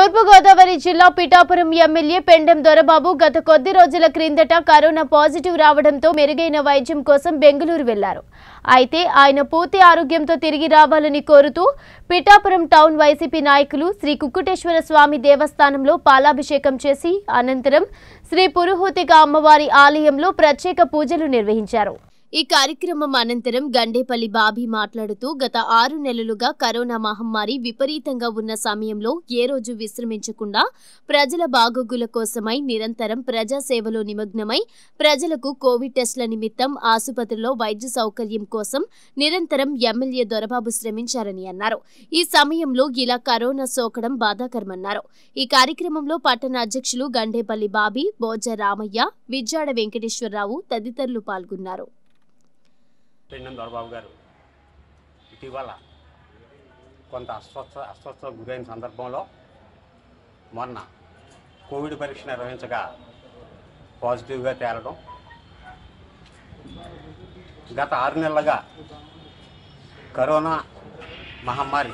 తూర్పుగోదావరి జిల్లా పిఠాపురం ఎమ్మెల్యే పెండెం దొరబాబు గత కొద్ది రోజుల క్రిందట కరోనా పాజిటివ్ రావడంతో మెరుగైన వైద్యం కోసం బెంగళూరు వెళ్లారు అయితే ఆయన పూర్తి ఆరోగ్యంతో తిరిగి రావాలని కోరుతూ పిఠాపురం టౌన్ వైసీపీ నాయకులు శ్రీ కుక్కుటేశ్వర స్వామి దేవస్థానంలో పాలాభిషేకం చేసి అనంతరం శ్రీ పురుహూతిక అమ్మవారి ఆలయంలో ప్రత్యేక పూజలు నిర్వహించారు ఈ కార్యక్రమం అనంతరం గండేపల్లి బాబీ మాట్లాడుతూ గత ఆరు నెలలుగా కరోనా మహమ్మారి విపరీతంగా ఉన్న సమయంలో ఏ రోజు విశ్రమించకుండా ప్రజల బాగోగుల కోసమై నిరంతరం ప్రజాసేవలో నిమగ్నమై ప్రజలకు కోవిడ్ టెస్టుల నిమిత్తం ఆసుపత్రిలో వైద్య సౌకర్యం కోసం నిరంతరం ఎమ్మెల్యే దొరబాబు శ్రమించారని అన్నారు ఈ సమయంలో ఇలా కరోనా సోకడం బాధాకరమన్నారు ఈ కార్యక్రమంలో పట్టణ అధ్యక్షులు గండేపల్లి బాబీ బోజ రామయ్య విజ్జాడ వెంకటేశ్వరరావు తదితరులు పాల్గొన్నారు పెండం దొరబాబు గారు ఇటీవల కొంత అస్వస్థ అస్వస్థ గురైన సందర్భంలో మొన్న కోవిడ్ పరీక్ష నిర్వహించగా పాజిటివ్గా తేలడం గత ఆరు నెలలుగా కరోనా మహమ్మారి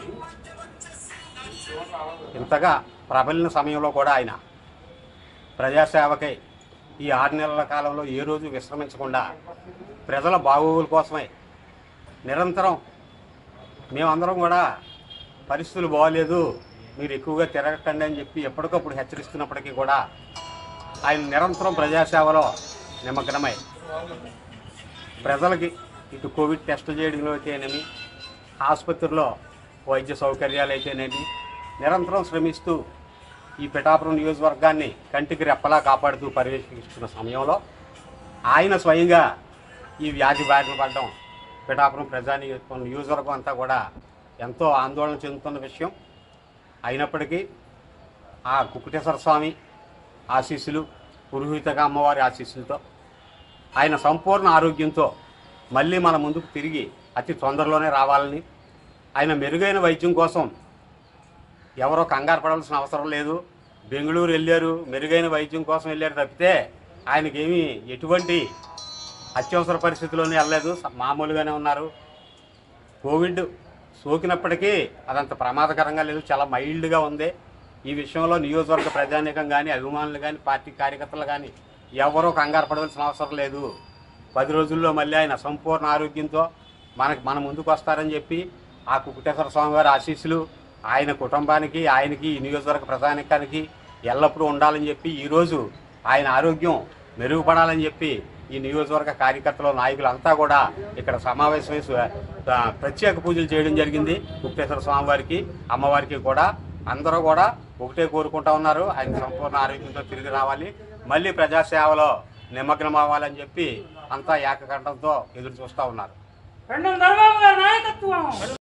ఇంతగా ప్రబలిన సమయంలో కూడా ఆయన ప్రజాసేవకై ఈ ఆరు నెలల కాలంలో ఏ రోజు విశ్రమించకుండా ప్రజల బాగోగుల కోసమై నిరంతరం మేమందరం కూడా పరిస్థితులు బాగోలేదు మీరు ఎక్కువగా తిరగకండి అని చెప్పి ఎప్పటికప్పుడు హెచ్చరిస్తున్నప్పటికీ కూడా ఆయన నిరంతరం ప్రజాసేవలో నిమగ్నమై ప్రజలకి ఇటు కోవిడ్ టెస్టులు చేయడంలో అయితేనేమి ఆసుపత్రిలో వైద్య సౌకర్యాలు అయితేనేమి నిరంతరం శ్రమిస్తూ ఈ పిఠాపురం నియోజకవర్గాన్ని కంటికి రెప్పలా కాపాడుతూ పర్యవేక్షిస్తున్న సమయంలో ఆయన స్వయంగా ఈ వ్యాధి బారిన పడడం పిఠాపురం ప్రజా నియోజక నియోజకవర్గం అంతా కూడా ఎంతో ఆందోళన చెందుతున్న విషయం అయినప్పటికీ ఆ కుకుటేశ్వర స్వామి ఆశీస్సులు పురోహితగా అమ్మవారి ఆశీస్సులతో ఆయన సంపూర్ణ ఆరోగ్యంతో మళ్ళీ మన ముందుకు తిరిగి అతి తొందరలోనే రావాలని ఆయన మెరుగైన వైద్యం కోసం ఎవరో కంగారు పడాల్సిన అవసరం లేదు బెంగళూరు వెళ్ళారు మెరుగైన వైద్యం కోసం వెళ్ళారు తప్పితే ఆయనకేమీ ఎటువంటి అత్యవసర పరిస్థితుల్లోనే వెళ్ళలేదు స- మామూలుగానే ఉన్నారు కోవిడ్ సోకినప్పటికీ అదంత ప్రమాదకరంగా లేదు చాలా మైల్డ్గా ఉంది ఈ విషయంలో నియోజకవర్గ ప్రజానీకం కానీ అభిమానులు కానీ పార్టీ కార్యకర్తలు కానీ ఎవరో కంగారు పడవలసిన అవసరం లేదు పది రోజుల్లో మళ్ళీ ఆయన సంపూర్ణ ఆరోగ్యంతో మనకి మన ముందుకు వస్తారని చెప్పి ఆ కుకుటేశ్వర స్వామి వారి ఆశీస్సులు ఆయన కుటుంబానికి ఆయనకి ఈ నియోజకవర్గ ప్రజానీకానికి ఎల్లప్పుడూ ఉండాలని చెప్పి ఈరోజు ఆయన ఆరోగ్యం మెరుగుపడాలని చెప్పి ఈ నియోజకవర్గ కార్యకర్తలు నాయకులు అంతా కూడా ఇక్కడ సమావేశమై సు- ఆ, ప్రత్యేక పూజలు చేయడం జరిగింది గుప్తేశ్వర స్వామి వారికి అమ్మవారికి కూడా అందరూ కూడా ఒకటే కోరుకుంటా ఉన్నారు ఆయన సంపూర్ణ ఆరోగ్యంతో తిరిగి రావాలి మళ్ళీ ప్రజాసేవలో నిమగ్నం అవ్వాలని చెప్పి అంతా ఏకకంఠంతో ఎదురు చూస్తూ ఉన్నారు పెండం ధర్మం గారి నాయకత్వం